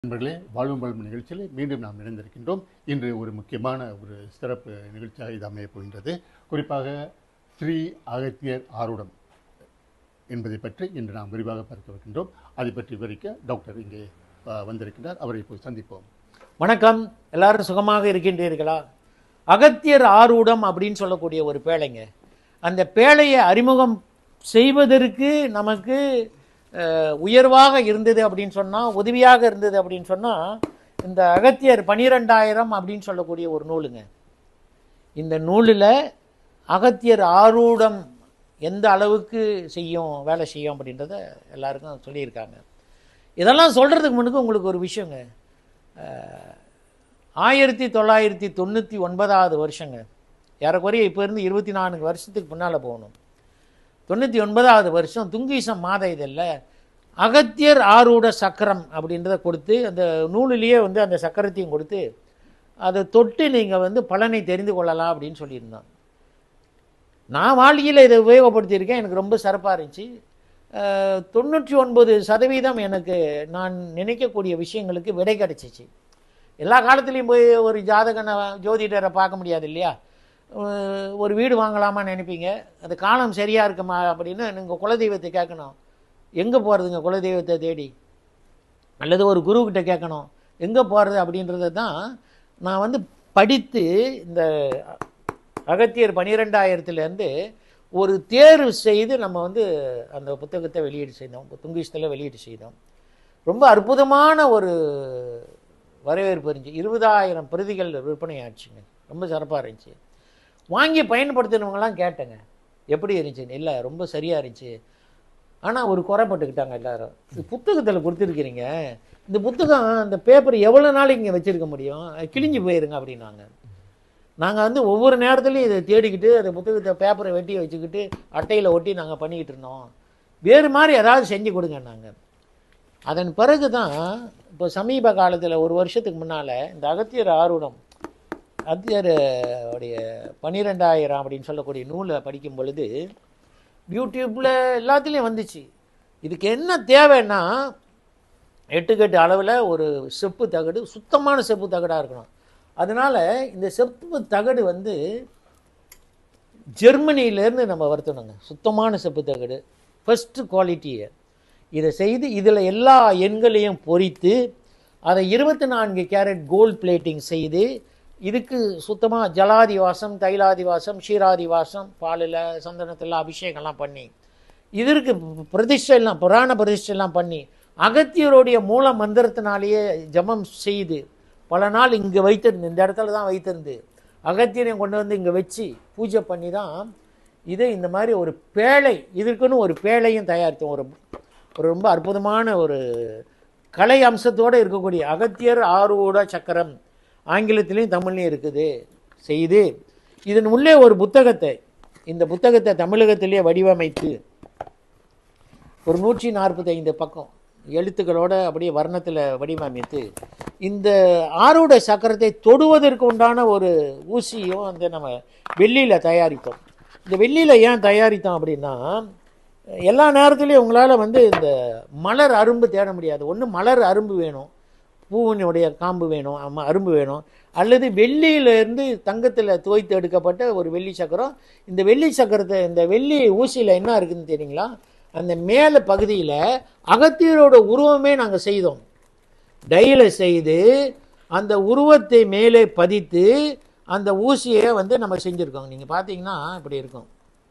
நண்பர்களே வாழும் வளம் நிகழ்ச்சியில் மீண்டும் நாம் இணைந்திருக்கின்றோம் இன்று ஒரு முக்கியமான ஒரு சிறப்பு நிகழ்ச்சியாக இது அமையப் போகின்றது குறிப்பாக ஸ்ரீ அகத்தியர் ஆருடம் என்பதை பற்றி இன்று நாம் விரிவாக பார்க்க இருக்கின்றோம் அதை பற்றி விவரிக்க டாக்டர் இங்கே அஹ், வந்திருக்கின்றார் அவரை போய் சந்திப்போம் வணக்கம் எல்லாரும் சுகமாக இருக்கின்றீர்களா அகத்தியர் ஆரூடம் அப்படின்னு சொல்லக்கூடிய ஒரு பேழைங்க அந்த பேழையை அறிமுகம் செய்வதற்கு நமக்கு அஹ், உயர்வாக இருந்தது அப்படின்னு சொன்னால் உதவியாக இருந்தது அப்படின்னு சொன்னால் இந்த அகத்தியர் பனிரெண்டாயிரம் அப்படின்னு சொல்லக்கூடிய ஒரு நூலுங்க இந்த நூலில் அகத்தியர் ஆரூடம் எந்த அளவுக்கு செய்யும் வேலை செய்யும் அப்படின்றத எல்லாருக்கும் சொல்லியிருக்காங்க இதெல்லாம் சொல்கிறதுக்கு முன்னுக்கு உங்களுக்கு ஒரு விஷயங்க அஹ், ஆயிரத்தி தொள்ளாயிரத்தி தொண்ணூற்றி ஒன்பதாவது வருஷங்க ஏறக்குறைய இப்போ இருந்து இருபத்தி நான்கு வருஷத்துக்கு முன்னால் போகணும் தொண்ணூற்றி ஒன்பதாவது வருஷம் துங்கீசம் மாத இதழில் அகத்தியர் ஆரூட சக்கரம் அப்படின்றத கொடுத்து அந்த நூலிலேயே வந்து அந்த சக்கரத்தையும் கொடுத்து அதை தொட்டு நீங்கள் வந்து பலனை தெரிந்து கொள்ளலாம் அப்படின்னு சொல்லியிருந்தான் நான் வாழ்க்கையில் இதை உபயோகப்படுத்தியிருக்கேன் எனக்கு ரொம்ப சிறப்பாக இருந்துச்சு அஹ், தொண்ணூற்றி ஒன்பது சதவீதம் எனக்கு நான் நினைக்கக்கூடிய விஷயங்களுக்கு விடை கிடைச்சிச்சு எல்லா காலத்துலேயும் போய் ஒரு ஜாதகனை ஜோதிடரை பார்க்க முடியாது இல்லையா அஹ், ஒரு வீடு வாங்கலாமா நினைப்பீங்க அது காலம் சரியாக இருக்குமா அப்படின்னு நீங்கள் குலதெய்வத்தை கேட்கணும் எங்கே போகிறதுங்க குலதெய்வத்தை தேடி அல்லது ஒரு குருக்கிட்ட கேட்கணும் எங்கே போகிறது அப்படின்றத தான் நான் வந்து படித்து இந்த அகத்தியர் பன்னிரெண்டாயிரத்துலேருந்து ஒரு தேர்வு செய்து நம்ம வந்து அந்த புத்தகத்தை வெளியீடு செய்தோம் துங்கிஷ்டில் வெளியீடு செய்தோம் ரொம்ப அற்புதமான ஒரு வரவேற்பு இருந்துச்சு இருபதாயிரம் பிரதிகள் விற்பனை ஆச்சுங்க ரொம்ப சிறப்பாக இருந்துச்சு வாங்கி பயன்படுத்தினவங்கலாம் கேட்டேங்க எப்படி இருந்துச்சுன்னு இல்லை ரொம்ப சரியாக இருந்துச்சு ஆனால் ஒரு குறைப்பட்டுக்கிட்டாங்க எல்லாரும் இது புத்தகத்தில் கொடுத்துருக்கிறீங்க இந்த புத்தகம் அந்த பேப்பர் எவ்வளோ நாளைக்கு இங்கே வச்சுருக்க முடியும் அது கிழிஞ்சு போயிருங்க அப்படின்னாங்க நாங்கள் வந்து ஒவ்வொரு நேரத்துலையும் இதை தேடிக்கிட்டு அந்த புத்தகத்தை பேப்பரை வெட்டி வச்சுக்கிட்டு அட்டையில் ஒட்டி நாங்கள் பண்ணிக்கிட்டு இருந்தோம் வேறு மாதிரி ஏதாவது செஞ்சு கொடுங்க நாங்கள் அதன் பிறகு தான் இப்போ சமீப காலத்தில் ஒரு வருஷத்துக்கு முன்னால் இந்த அகத்தியர் ஆர்வடம் அகத்தியர் உடைய பன்னிரெண்டாயிரம் அப்படின்னு சொல்லக்கூடிய நூலை படிக்கும் பொழுது யூடியூப்பில் எல்லாத்துலேயும் வந்துச்சு இதுக்கு என்ன தேவைன்னா எட்டுக்கெட்டு அளவில் ஒரு செப்பு தகடு சுத்தமான செப்பு தகடாக இருக்கணும் அதனால் இந்த செப்பு தகடு வந்து ஜெர்மனியிலேருந்து நம்ம வருத்தணுங்க சுத்தமான செப்பு தகடு ஃபஸ்ட்டு குவாலிட்டியை இதை செய்து இதில் எல்லா எண்களையும் பொறித்து அதை இருபத்தி நான்கு கேரட் கோல்ட் பிளேட்டிங் செய்து இதுக்கு சுத்தமாக ஜலாதிவாசம் தைலாதிவாசம் க்ஷீராதிவாசம் பாலில் சந்தனத்தில் அபிஷேகம்லாம் பண்ணி இதற்கு பிரதிஷ்டைலாம் புராண பிரதிஷ்டைலாம் பண்ணி அகத்தியருடைய மூல மந்திரத்தினாலேயே ஜபம் செய்து பல நாள் இங்கே வைத்திருந்து இந்த இடத்துல தான் வைத்திருந்து அகத்தியரையும் கொண்டு வந்து இங்கே வச்சு பூஜை பண்ணி தான் இதை இந்த மாதிரி ஒரு பேழை இதற்குன்னு ஒரு பேழையும் தயாரித்தோம் ஒரு ஒரு ரொம்ப அற்புதமான ஒரு கலை அம்சத்தோடு இருக்கக்கூடிய அகத்தியர் ஆர்வூட சக்கரம் ஆங்கிலத்திலையும் தமிழ்லையும் இருக்குது செய்து இதன் உள்ளே ஒரு புத்தகத்தை இந்த புத்தகத்தை தமிழகத்திலேயே வடிவமைத்து ஒரு நூற்றி நாற்பத்தைந்து பக்கம் எழுத்துக்களோட அப்படியே வர்ணத்தில் வடிவமைத்து இந்த ஆரூட சக்கரத்தை தொடுவதற்கு உண்டான ஒரு ஊசியும் அந்த நம்ம வெள்ளியில் தயாரித்தோம் இந்த வெள்ளியில் ஏன் தயாரித்தோம் அப்படின்னா எல்லா நேரத்துலையும் உங்களால் வந்து இந்த மலர் அரும்பு தேட முடியாது ஒன்று மலர் அரும்பு வேணும் பூவினுடைய காம்பு வேணும் ஆமாம் அரும்பு வேணும் அல்லது வெள்ளியிலேருந்து தங்கத்தில் துவைத்து எடுக்கப்பட்ட ஒரு வெள்ளி சக்கரம் இந்த வெள்ளி சக்கரத்தை இந்த வெள்ளி ஊசியில் என்ன இருக்குதுன்னு தெரியுங்களா அந்த மேலே பகுதியில் அகத்தியரோட உருவமே நாங்கள் செய்தோம் டையில் செய்து அந்த உருவத்தை மேலே பதித்து அந்த ஊசியை வந்து நம்ம செஞ்சுருக்கோம் நீங்கள் பார்த்தீங்கன்னா இப்படி இருக்கும்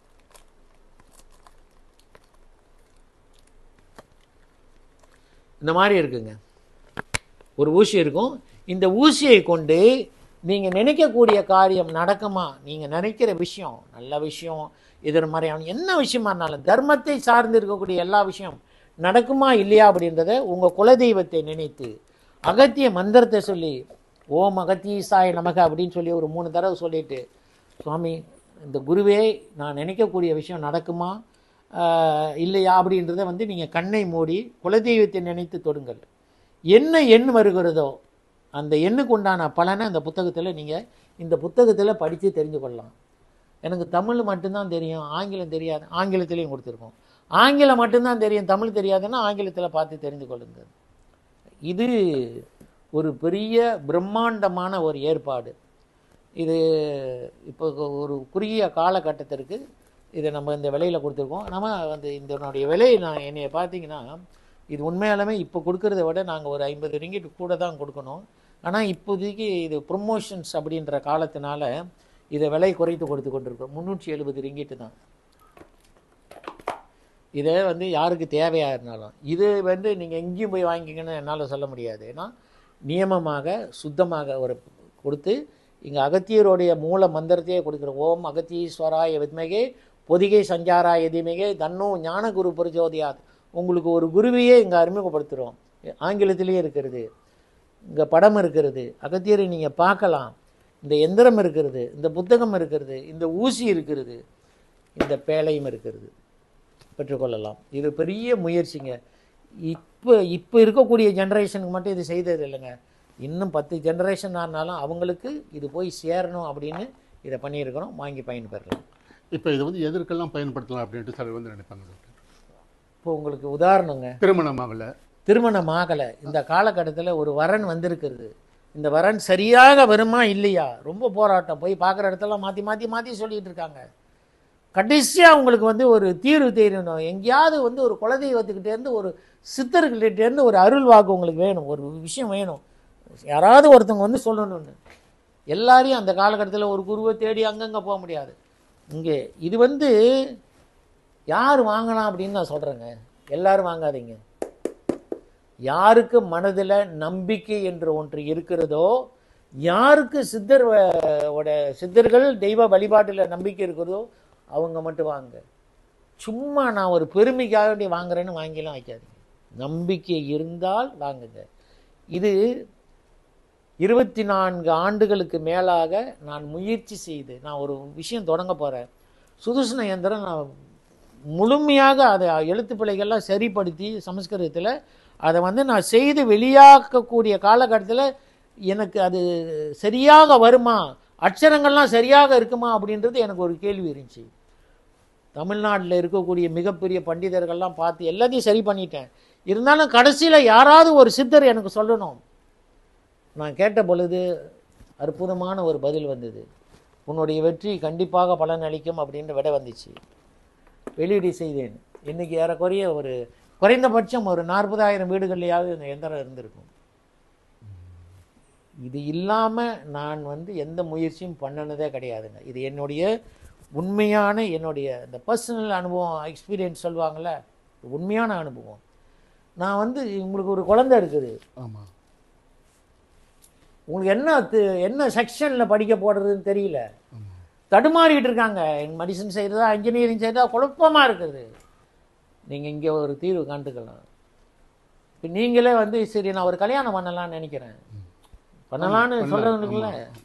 இந்த மாதிரி இருக்குங்க ஒரு ஊசி இருக்கும் இந்த ஊசியை கொண்டு நீங்கள் நினைக்கக்கூடிய காரியம் நடக்குமா நீங்கள் நினைக்கிற விஷயம் நல்ல விஷயம் எதிர் மாதிரியான என்ன விஷயமா இருந்தாலும் தர்மத்தை சார்ந்து இருக்கக்கூடிய எல்லா விஷயம் நடக்குமா இல்லையா அப்படின்றத உங்கள் குலதெய்வத்தை நினைத்து அகத்திய மந்திரத்தை சொல்லி ஓம் அகத்தீசாய நமக அப்படின்னு சொல்லி ஒரு மூணு தடவை சொல்லிட்டு சுவாமி இந்த குருவே நான் நினைக்கக்கூடிய விஷயம் நடக்குமா ஆஹ், இல்லையா அப்படின்றத வந்து நீங்கள் கண்ணை மூடி குலதெய்வத்தை நினைத்து தொடுங்கள் என்ன எண் வருகிறதோ அந்த எண்ணுக்கு உண்டான பலனை அந்த புத்தகத்தில் நீங்கள் இந்த புத்தகத்தில் படித்து தெரிஞ்சு கொள்ளலாம் எனக்கு தமிழ் மட்டும்தான் தெரியும் ஆங்கிலம் தெரியாது ஆங்கிலத்திலையும் கொடுத்துருக்கோம் ஆங்கிலம் மட்டும்தான் தெரியும் தமிழ் தெரியாதுன்னா ஆங்கிலத்தில் பார்த்து தெரிந்து கொள்ளுங்கள் இது ஒரு பெரிய பிரம்மாண்டமான ஒரு ஏற்பாடு இது இப்போ ஒரு குறுகிய காலகட்டத்திற்கு இதை நம்ம இந்த விலையில் கொடுத்துருக்கோம் நம்ம வந்து இதனுடைய விலை நான் என்னைய பார்த்தீங்கன்னா இது உண்மையாலுமே இப்போ கொடுக்கறத விட நாங்கள் ஒரு ஐம்பது ரிங்கிட் கூட தான் கொடுக்கணும் ஆனால் இப்போதைக்கு இது ப்ரொமோஷன்ஸ் அப்படின்ற காலத்தினால இதை விலை குறைத்து கொடுத்து கொண்டிருக்கோம் முந்நூற்றி எழுபது ரிங்கிட்டு தான் இதை வந்து யாருக்கு தேவையாக இருந்தாலும் இது வந்து நீங்கள் எங்கேயும் போய் வாங்கிக்கணும்னு என்னால் சொல்ல முடியாது ஏன்னா நியமமாக சுத்தமாக ஒரு கொடுத்து இங்கே அகத்தியருடைய மூல மந்திரத்தையே கொடுக்குறோம் ஓம் அகத்தீஸ்வராய வித்மகே பொதிகை சஞ்சாராய திமிகே தன்னோ ஞான குரு பிரச்சோதியாத் உங்களுக்கு ஒரு குருவையே இங்கே அறிமுகப்படுத்துகிறோம் ஆங்கிலத்திலேயே இருக்கிறது இங்கே படம் இருக்கிறது அகத்தியரை நீங்கள் பார்க்கலாம் இந்த எந்திரம் இருக்கிறது இந்த புத்தகம் இருக்கிறது இந்த ஊசி இருக்கிறது இந்த பேழையும் இருக்கிறது பெற்றுக்கொள்ளலாம் இது பெரிய முயற்சிங்க இப்போ இப்போ இருக்கக்கூடிய ஜென்ரேஷனுக்கு மட்டும் இது செய்தது இல்லைங்க இன்னும் பத்து ஜென்ரேஷன் ஆனாலும் அவங்களுக்கு இது போய் சேரணும் அப்படின்னு இதை பண்ணியிருக்கிறோம் வாங்கி பயன்பெறலாம் இப்போ இதை வந்து எதற்கெல்லாம் பயன்படுத்தலாம் அப்படின்ட்டு சிலர் வந்து நினைப்பாங்க டாக்டர் இப்போ உங்களுக்கு உதாரணங்க திருமணம் ஆகல திருமணம் ஆகலை இந்த காலகட்டத்தில் ஒரு வரன் வந்திருக்கிறது இந்த வரன் சரியாக வருமா இல்லையா ரொம்ப போராட்டம் போய் பார்க்குற இடத்தெல்லாம் மாற்றி மாற்றி மாற்றி சொல்லிட்டு இருக்காங்க கடைசியாக உங்களுக்கு வந்து ஒரு தீர்வு தெரியணும் எங்கேயாவது வந்து ஒரு குலதெய்வத்துக்கிட்டே இருந்து ஒரு சித்தர்கிட்ட இருந்து ஒரு அருள் வாக்கு உங்களுக்கு வேணும் ஒரு விஷயம் வேணும் யாராவது ஒருத்தவங்க வந்து சொல்லணும்னு எல்லாரையும் அந்த காலகட்டத்தில் ஒரு குருவை தேடி அங்கங்கே போக முடியாது இங்கே இது வந்து யார் வாங்கலாம் அப்படின்னு நான் சொல்கிறேங்க எல்லாரும் வாங்காதீங்க யாருக்கு மனதில் நம்பிக்கை என்று ஒன்று இருக்கிறதோ யாருக்கு சித்தர் வ- ஓட சித்தர்கள் தெய்வ வழிபாட்டில் நம்பிக்கை இருக்கிறதோ அவங்க மட்டும் வாங்க சும்மா நான் ஒரு பெருமைக்காக வேண்டி வாங்குறேன்னு வாங்கிலாம் வைக்காதீங்க நம்பிக்கை இருந்தால் வாங்குங்க இது இருபத்தி நான்கு ஆண்டுகளுக்கு மேலாக நான் முயற்சி செய்து நான் ஒரு விஷயம் தொடங்க போகிறேன் சுதர்சன இயந்திரம் நான் முழுமையாக அதை எழுத்து பிழைகள்லாம் சரிப்படுத்தி சமஸ்கிருதத்தில் அதை வந்து நான் செய்து வெளியாக்கக்கூடிய காலகட்டத்தில் எனக்கு அது சரியாக வருமா அட்சரங்கள்லாம் சரியாக இருக்குமா அப்படின்றது எனக்கு ஒரு கேள்வி இருந்துச்சு தமிழ்நாட்டில் இருக்கக்கூடிய மிகப்பெரிய பண்டிதர்கள்லாம் பார்த்து எல்லாத்தையும் சரி பண்ணிட்டேன் இருந்தாலும் கடைசியில் யாராவது ஒரு சித்தர் எனக்கு சொல்லணும் நான் கேட்ட பொழுது அற்புதமான ஒரு பதில் வந்தது உன்னுடைய வெற்றி கண்டிப்பாக பலன் அளிக்கும் அப்படின்ற விட வந்துச்சு வெளியீடு செய்தேன் இன்னைக்கு ஏறக்குறைய ஒரு குறைந்தபட்சம் ஒரு நாற்பதாயிரம் வீடுகள்லையாவது இந்த எந்திரம் இருந்திருக்கும் இது இல்லாமல் நான் வந்து எந்த முயற்சியும் பண்ணினதே கிடையாதுங்க இது என்னுடைய உண்மையான என்னுடைய இந்த பர்சனல் அனுபவம் எக்ஸ்பீரியன்ஸ் சொல்லுவாங்கள்ல உண்மையான அனுபவம் நான் வந்து உங்களுக்கு ஒரு குழந்தை இருக்குது ஆமாம் உங்களுக்கு என்ன து- என்ன செக்ஷனில் படிக்க போடுறதுன்னு தெரியல ஆமாம் தடுமாறிட்டு இருக்காங்க மெடிசன் செய்கிறதா இன்ஜினியரிங் செய்கிறதா குழப்பமாக இருக்குது நீங்கள் இங்கே ஒரு தீர்வு காண்டுக்கலாம் இப்போ நீங்களே வந்து சரி நான் ஒரு கல்யாணம் பண்ணலாம்னு நினைக்கிறேன் பண்ணலான்னு பண்ணலாம். சொல்கிறவங்களுக்குல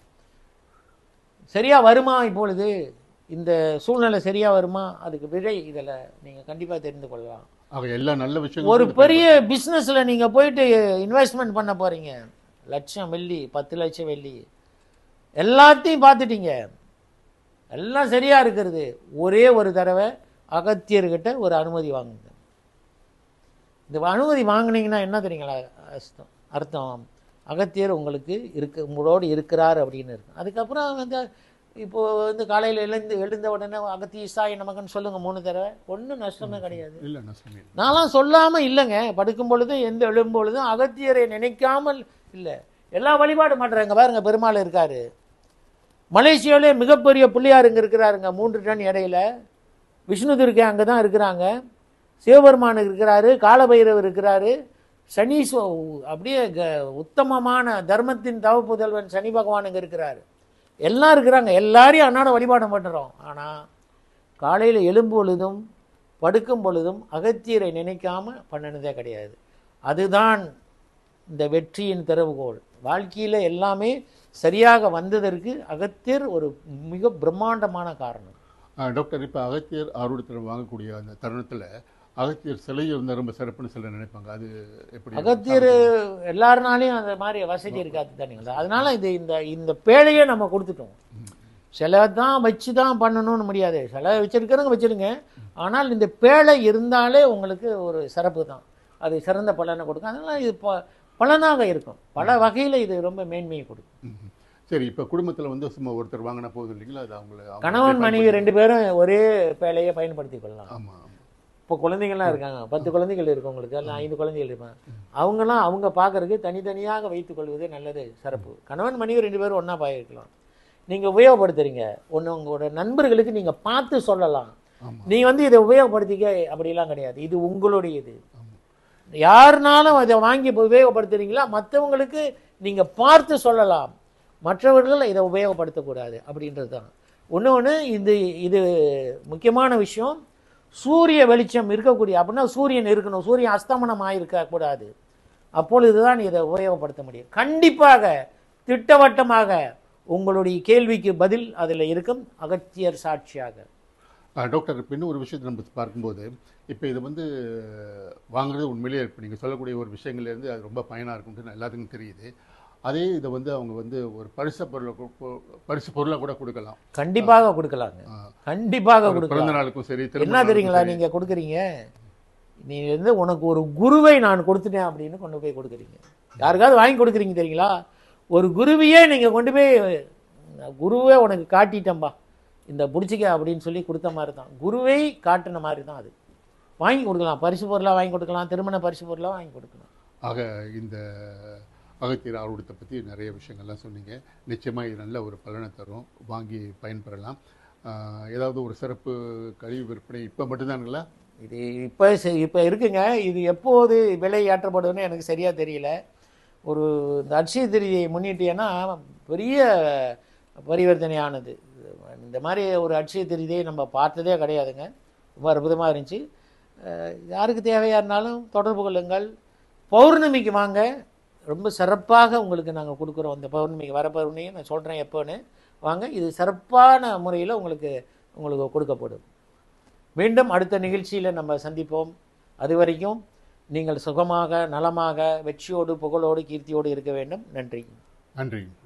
சரியா வருமா இப்பொழுது இந்த சூழ்நிலை சரியா வருமா அதுக்கு விடை இதில் நீங்கள் கண்டிப்பாக தெரிந்து கொள்ளலாம் ஆக எல்லா நல்ல விஷயங்களும் ஒரு பெரிய பிஸ்னஸ்ல நீங்க போயிட்டு இன்வெஸ்ட்மெண்ட் பண்ண போறீங்க லட்சம் வெள்ளி பத்து லட்சம் வெள்ளி எல்லாத்தையும் பார்த்துட்டீங்க எல்லாம் சரியா இருக்கிறது ஒரே ஒரு தடவை அகத்தியர்கிட்ட ஒரு அனுமதி வாங்குங்க இந்த அனுமதி வாங்குனீங்கன்னா என்ன தெரியுங்களா அர்த்தம் அர்த்தம் அகத்தியர் உங்களுக்கு இருக்கு உங்களோடு இருக்கிறார் அப்படின்னு இருக்கும் அதுக்கப்புறம் வந்து இப்போ வந்து காலையில் எழுந்து எழுந்த உடனே அகத்திய சாய் நமக்குன்னு சொல்லுங்க மூணு தடவை ஒன்றும் நஷ்டமே கிடையாது இல்லை நஷ்டமே இல்லை நான்லாம் சொல்லாம இல்லைங்க படுக்கும் பொழுதும் எந்த எழும் பொழுதும் அகத்தியரை நினைக்காமல் இல்லை எல்லா வழிபாடு மாட்டுறாங்க பாருங்க பெருமாள் இருக்காரு மலேசியாவிலே மிகப்பெரிய பிள்ளையார் இங்கே இருக்கிறாருங்க மூன்று டன் இடையில விஷ்ணு துர்க்கை அங்கே தான் இருக்கிறாங்க சிவபெருமான் இருக்கிறாரு காலபைரவர் இருக்கிறாரு சனி சு- அப்படியே க- உத்தமமான தர்மத்தின் தவ புதல்வன் சனி பகவான் இங்கே இருக்கிறாரு எல்லாம் இருக்கிறாங்க எல்லாரையும் அன்னாட வழிபாடு பண்ணுறோம் ஆனால் காலையில் எழும் பொழுதும் படுக்கும் பொழுதும் அகத்தியரை நினைக்காம பண்ணினதே கிடையாது அதுதான் இந்த வெற்றியின் திறவுகோல் வாழ்க்கையில் எல்லாமே சரியாக வந்ததற்கு அகத்தியர் ஒரு மிக பிரம்மாண்டமான காரணம் ஆ, டாக்டர் இப்போ அகத்தியர் ஆர்வத்தில் வாங்கக்கூடிய அந்த தருணத்தில் அகத்தியர் சிலை இருந்தால் ரொம்ப சிறப்புன்னு சிலர் நினைப்பாங்க அது எப்படி அகத்தியர் எல்லாருனாலையும் அந்த மாதிரி வசதி இருக்காது தானேங்களா அதனால இது இந்த இந்த பேழையே நம்ம கொடுத்துட்டோம் சிலை தான் வச்சு தான் பண்ணணும்னு முடியாது சிலை வச்சிருக்கிறவங்க வச்சிருங்க ஆனால் இந்த பேழை இருந்தாலே உங்களுக்கு ஒரு சிறப்பு தான் அது சிறந்த பலனை கொடுக்கும் அதனால இது ப பலனாக இருக்கும் பல வகையில் இது ரொம்ப மேன்மையை கொடுக்கும் ம்ஹும். சரி இப்போ குடும்பத்தில் வந்து சும்மா ஒருத்தர் வாங்கினா போதும் இல்லைங்களா அது அவங்கள அவங்க கணவன் மனைவி ரெண்டு பேரும் ஒரே பேழையை பயன்படுத்தி கொள்ளலாம் ஆமாம் ஆமாம் இப்போ குழந்தைங்கள்லாம் இருக்காங்க பத்து குழந்தைகள் இருக்கவங்களுக்கு இல்லை ஐந்து குழந்தைகள் இருப்பாங்க அவங்கெல்லாம் அவங்க பார்க்கறதுக்கு தனித்தனியாக வைத்துக் கொள்வது நல்லது சிறப்பு கணவன் மனைவி ரெண்டு பேரும் ஒன்றா பாயிருக்கலாம் நீங்கள் உபயோகப்படுத்துறீங்க ஒன்று உங்களோட நண்பர்களுக்கு நீங்கள் பார்த்து சொல்லலாம் ஆமாம் நீ வந்து இதை உபயோகப்படுத்திக்க அப்படிலாம் கிடையாது இது உங்களுடையது யாருனாலும் அதை வாங்கி இப்ப உபயோகப்படுத்துறீங்களா மற்றவங்களுக்கு நீங்கள் பார்த்து சொல்லலாம் மற்றவர்கள் இதை உபயோகப்படுத்தக்கூடாது அப்படின்றது தான் ஒன்று ஒன்று இது இது முக்கியமான விஷயம் சூரிய வெளிச்சம் இருக்கக்கூடிய அப்படின்னா சூரியன் இருக்கணும் சூரியன் அஸ்தமனம் ஆயிருக்க கூடாது அப்பொழுதுதான் இதை உபயோகப்படுத்த முடியும் கண்டிப்பாக திட்டவட்டமாக உங்களுடைய கேள்விக்கு பதில் அதில் இருக்கும் அகத்தியர் சாட்சியாக ஆ, டாக்டர் இப்போ இன்னும் ஒரு விஷயத்தை நம்ம பார்க்கும்போது இப்போ இது வந்து வாங்குறது உண்மையிலேயே இப்போ நீங்கள் சொல்லக்கூடிய ஒரு விஷயங்கள்லேருந்து அது ரொம்ப பயனாக இருக்கும்னு எல்லாத்துக்கும் தெரியுது அதே இதை வந்து அவங்க வந்து ஒரு பரிசு பொருளை கு- பொ- பரிசு பொருளாக கூட கொடுக்கலாம் கண்டிப்பாக கொடுக்கலாங்க ஆ, கண்டிப்பாக ஒரு கொடுக்கலாம் பிறந்த நாளுக்கும் சரி திருமண என்ன நாளுக்கும் தெரியுங்களா சரி. நீங்க கொடுக்குறீங்க நீ வந்து உனக்கு ஒரு குருவை நான் கொடுத்துட்டேன் அப்படின்னு கொண்டு போய் கொடுக்குறீங்க யாருக்காவது வாங்கி கொடுக்குறீங்க தெரியுங்களா ஒரு குருவையே நீங்க கொண்டு போய் குருவே உனக்கு காட்டிட்டேன்பா இந்த பிடிச்சிக்க அப்படின்னு சொல்லி கொடுத்த மாதிரி தான் குருவை காட்டின மாதிரி தான் அது வாங்கி கொடுக்கலாம் பரிசு பொருளாக வாங்கி கொடுக்கலாம் திருமண பரிசு பொருளாக வாங்கி கொடுக்கலாம் ஆக இந்த அகத்தியர் ஆர்வத்தை பற்றி நிறைய விஷயங்கள்லாம் சொன்னீங்க நிச்சயமாக இது நல்ல ஒரு பலனை தரும் வாங்கி பயன்பெறலாம் ஆ, ஏதாவது ஒரு சிறப்பு கழிவு விற்பனை இப்போ மட்டும்தானுங்களா இது இப்போ இப்போ இருக்குங்க இது எப்போது விலை ஏற்றப்படுதுன்னு எனக்கு சரியாக தெரியல ஒரு இந்த அட்சய திருதியை முன்னிட்டேன்னா பெரிய பரிவர்த்தனையானது இந்த மாதிரி ஒரு அட்சய திருதியை நம்ம பார்த்ததே கிடையாதுங்க ரொம்ப அற்புதமாக இருந்துச்சு அஹ் யாருக்கு தேவையாக இருந்தாலும் தொடர்பு கொள்ளுங்கள் பௌர்ணமிக்கு வாங்க ரொம்ப சிறப்பாக உங்களுக்கு நாங்கள் கொடுக்குறோம் இந்த பௌர்ணமிக்கு வர பௌர்ணமியை நான் சொல்கிறேன் எப்போன்னு வாங்க இது சிறப்பான முறையில் உங்களுக்கு உங்களுக்கு கொடுக்கப்படும் மீண்டும் அடுத்த நிகழ்ச்சியில் நம்ம சந்திப்போம் அது வரைக்கும் நீங்கள் சுகமாக நலமாக வெற்றியோடு புகழோடு கீர்த்தியோடு இருக்க வேண்டும் நன்றி நன்றி